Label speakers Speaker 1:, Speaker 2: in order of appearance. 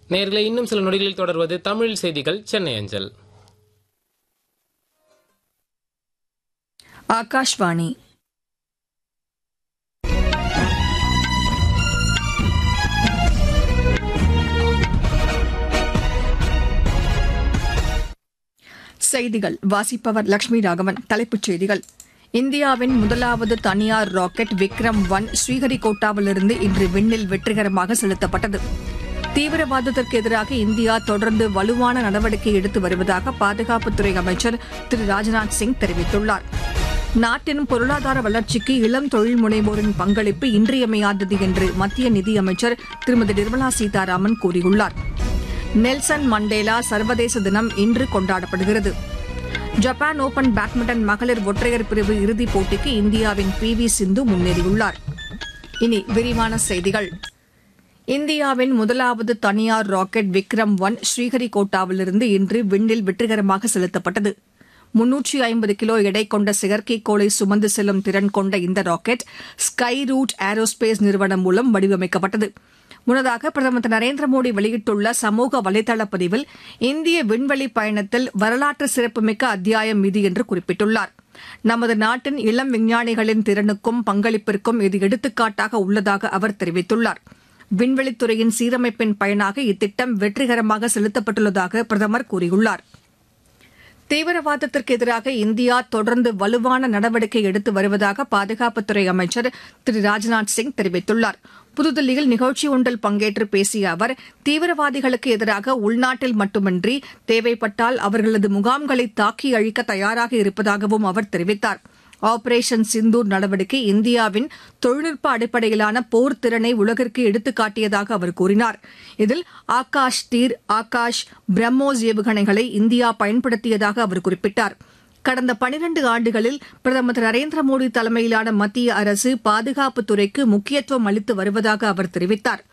Speaker 1: நேர்களை இன்னும் சில நொடிகளில் தொடர்வது தமிழ் செய்திகள் சென்னை அஞ்சல்
Speaker 2: ஆகாஷ்வாணி செய்திகள் வாசிப்பவர் லட்சுமி ராகவன் தலைப்புச் செய்திகள் இந்தியாவின் முதலாவது தனியார் ராக்கெட் விக்ரம் ஒன் ஸ்ரீஹரிகோட்டாவிலிருந்து இன்று விண்ணில் வெற்றிகரமாக செலுத்தப்பட்டது தீவிரவாதத்திற்கு எதிராக இந்தியா தொடர்ந்து வலுவான நடவடிக்கை எடுத்து வருவதாக பாதுகாப்புத்துறை அமைச்சர் திரு ராஜ்நாத் சிங் தெரிவித்துள்ளார் நாட்டின் பொருளாதார வளர்ச்சிக்கு இளம் தொழில் முனைவோரின் பங்களிப்பு இன்றியமையாதது என்று மத்திய நிதியமைச்சர் திருமதி நிர்மலா சீதாராமன் கூறியுள்ளார் நெல்சன் மண்டேலா சர்வதேச தினம் இன்று கொண்டாடப்படுகிறது ஜப்பான் ஓபன் பேட்மிண்டன் மகளிர் ஒற்றையர் பிரிவு இறுதிப் போட்டிக்கு இந்தியாவின் பி வி சிந்து முன்னேறியுள்ளார் இனி விரிவான செய்திகள் இந்தியாவின் முதலாவது தனியார் ராக்கெட் விக்ரம் ஒன் ஸ்ரீஹரிகோட்டாவிலிருந்து இன்று விண்ணில் வெற்றிகரமாக செலுத்தப்பட்டது முன்னூற்றி ஐம்பது கிலோ எடை கொண்ட செயற்கைக்கோளை சுமந்து செல்லும் திறன் கொண்ட இந்த ராக்கெட் ஸ்கை ரூட் ஏரோஸ்பேஸ் நிறுவனம் மூலம் வடிவமைக்கப்பட்டது முன்னதாக பிரதமர் திரு நரேந்திர மோடி வெளியிட்டுள்ள சமூக வலைதள பதிவில் இந்திய விண்வெளி பயணத்தில் வரலாற்று சிறப்புமிக்க அத்தியாயம் இது என்று குறிப்பிட்டுள்ளார் நமது நாட்டின் இளம் விஞ்ஞானிகளின் திறனுக்கும் பங்களிப்பிற்கும் இது எடுத்துக்காட்டாக உள்ளதாக அவர் தெரிவித்துள்ளார் விண்வெளித்துறையின் சீரமைப்பின் பயனாக இத்திட்டம் வெற்றிகரமாக செலுத்தப்பட்டுள்ளதாக பிரதமர் கூறியுள்ளார் தீவிரவாதத்திற்கு எதிராக இந்தியா தொடர்ந்து வலுவான நடவடிக்கை எடுத்து வருவதாக பாதுகாப்புத்துறை அமைச்சர் திரு ராஜ்நாத் சிங் தெரிவித்துள்ளார் புதுதில்லியில் நிகழ்ச்சி ஒன்றில் பங்கேற்று பேசிய அவர் தீவிரவாதிகளுக்கு எதிராக உள்நாட்டில் மட்டுமின்றி தேவைப்பட்டால் அவர்களது முகாம்களை தாக்கி அழிக்க தயாராக இருப்பதாகவும் அவர் தெரிவித்தார் ஆபரேஷன் சிந்தூர் நடவடிக்கை இந்தியாவின் தொழில்நுட்ப அடிப்படையிலான போர் திறனை உலகிற்கு எடுத்துக்காட்டியதாக அவர் கூறினார் இதில் ஆகாஷ் தீர் ஆகாஷ் பிரம்மோஸ் ஏவுகணைகளை இந்தியா பயன்படுத்தியதாக அவர் குறிப்பிட்டார் கடந்த பனிரண்டு ஆண்டுகளில் பிரதமர் திரு நரேந்திர மோடி தலைமையிலான மத்திய அரசு பாதுகாப்புத் துறைக்கு முக்கியத்துவம் அளித்து வருவதாக அவர் தெரிவித்தார்